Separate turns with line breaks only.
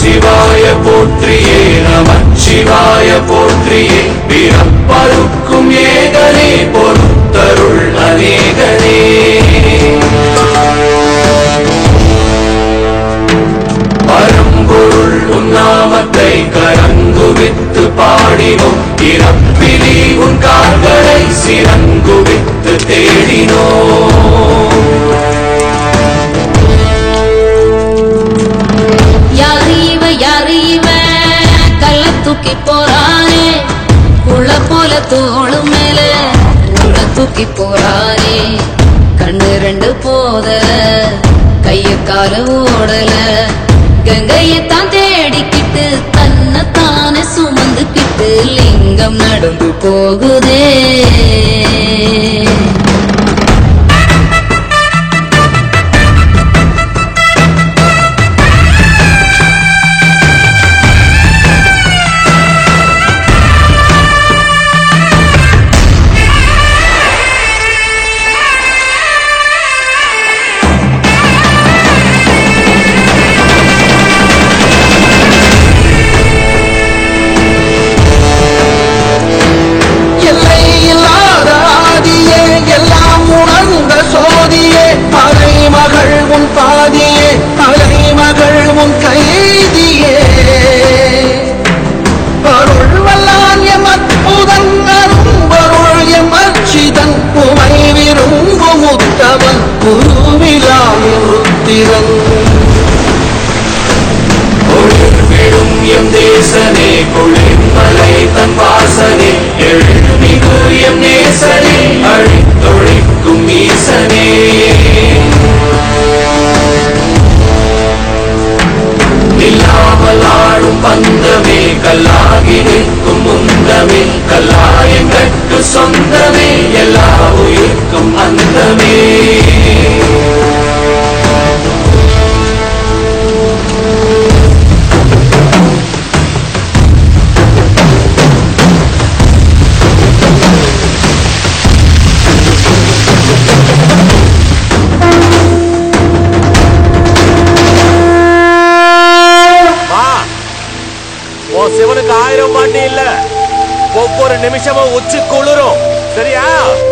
நமச்சிவாய போற்றியே நமச்சிவாய போற்றியே பிறப்பருக்கும் ஏகனே பொறுத்தருள் அநேகனே பரம்பொருள் உன்னாமத்தை கரங்குவித்து பாடினோம் இறப்பிலி உன் கால்களை சிறங்குவித்து தேடினோம்
யாரு இவ யாரு இவ கல்ல தூக்கி போறானே உள்ள போல தோளு மேல உள்ள தூக்கி போறானே கண்ணு ரெண்டு போதல கைய கால ஓடல கங்கையத்தான் தேடிக்கிட்டு தன்னை தானே சுமந்துக்கிட்டு லிங்கம் நடந்து போகுதே
எல்லை இல்லாத ஆதியே எல்லாம் உணர்ந்த சோதியே அலைமகள் உன் பாதியே அலைமகள் உன் கைதியே அருள் வல்லான் எம் அற்புதன் அரும்பருள் எம் அச்சிதன் உமை விரும்பும் உத்தமன் குருவிலாய் ருத்திரன்
ஒளிர் விழும் எம் தேசனே குளிர்மலை தன் வாசனே எழுமிகு எம் நேசனே அழித்தொழிக்கும் ஈசனே இல்லாமல் ஆடும் பந்தமே கல்லாகி நிற்கும் முந்தமே கல்லாயங்கட்கு சொந்தமே எல்லா உயிர்க்கும் அந்தமே
மா உன் சிவனுக்கு ஆயிரம் பாட்டி இல்ல ஒவ்வொரு நிமிஷமும் உச்சி குளிரும் சரியா